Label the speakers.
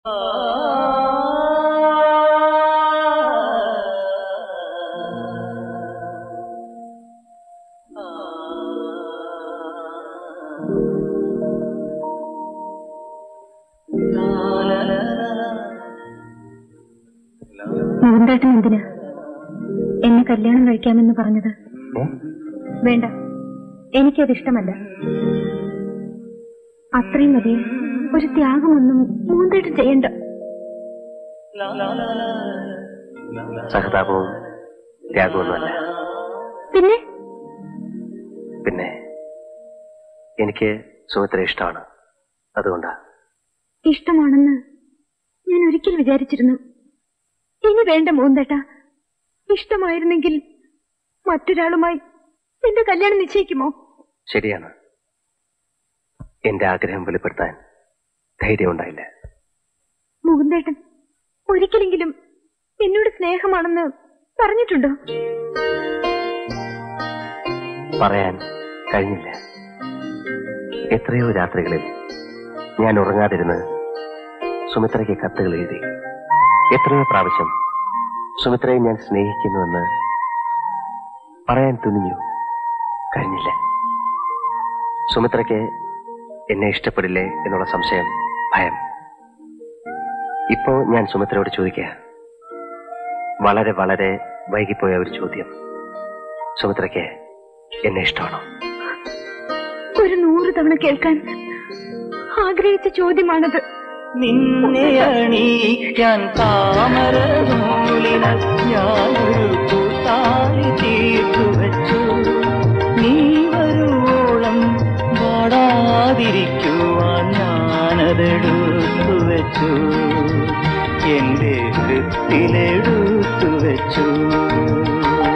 Speaker 1: മോഹൻതേട്ടൻ എന്തിനാ എന്നെ കല്യാണം കഴിക്കാമെന്ന് പറഞ്ഞത് വേണ്ട എനിക്കത് ഇഷ്ടമല്ല അത്രയും വലിയ ഒരു ത്യാഗമൊന്നും മോഹൻതേട്ടൻ ചെയ്യണ്ട
Speaker 2: സഹതാപവും ത്യാഗമൊന്നുമല്ല
Speaker 1: പിന്നെ
Speaker 2: പിന്നെ എനിക്ക് സുമിത്ര ഇഷ്ടമാണ് അതുകൊണ്ടാ
Speaker 1: ഇഷ്ടമാണെന്ന് ഞാൻ ഒരിക്കൽ വിചാരിച്ചിരുന്നു ഇനി വേണ്ട മോന്തേട്ട ഇഷ്ടമായിരുന്നെങ്കിൽ മറ്റൊരാളുമായി എന്റെ കല്യാണം നിശ്ചയിക്കുമോ
Speaker 2: ശരിയാണ് എന്റെ ആഗ്രഹം വെളിപ്പെടുത്താൻ ധൈര്യമുണ്ടായില്ല
Speaker 1: മുകുന്ദേട്ടൻ ഒരിക്കലെങ്കിലും എന്നോട് സ്നേഹമാണെന്ന് പറഞ്ഞിട്ടുണ്ടോ
Speaker 2: പറയാൻ കഴിഞ്ഞില്ല എത്രയോ രാത്രികളിൽ ഞാൻ ഉറങ്ങാതിരുന്ന് സുമിത്രയ്ക്ക് കത്തുകൾ എഴുതി എത്രയോ പ്രാവശ്യം സുമിത്രയെ ഞാൻ സ്നേഹിക്കുന്നുവെന്ന് പറയാൻ തുനിഞ്ഞു കഴിഞ്ഞില്ല സുമിത്രയ്ക്ക് എന്നെ ഇഷ്ടപ്പെടില്ലേ എന്നുള്ള സംശയം ഭയം ഇപ്പോ ഞാൻ സുമിത്രയോട് ചോദിക്കുക വളരെ വളരെ വൈകിപ്പോയ ഒരു ചോദ്യം സുമിത്രയ്ക്ക് എന്നെ ഇഷ്ടമാണോ
Speaker 1: ഒരു നൂറ് തവണ കേൾക്കാൻ ആഗ്രഹിച്ച ചോദ്യമാണത്
Speaker 3: നിന്നെ അണിയിക്കാൻ താമര നൂലിനാൽ ഞാനൊരു കൂട്ടാളി തീർത്തു വെച്ചു നീ വരുവോളം പാടാതിരിക്കുവാൻ ഞാനതെടുത്തു വെച്ചു എന്റെ ഹൃത്തിലെടുത്തു വെച്ചു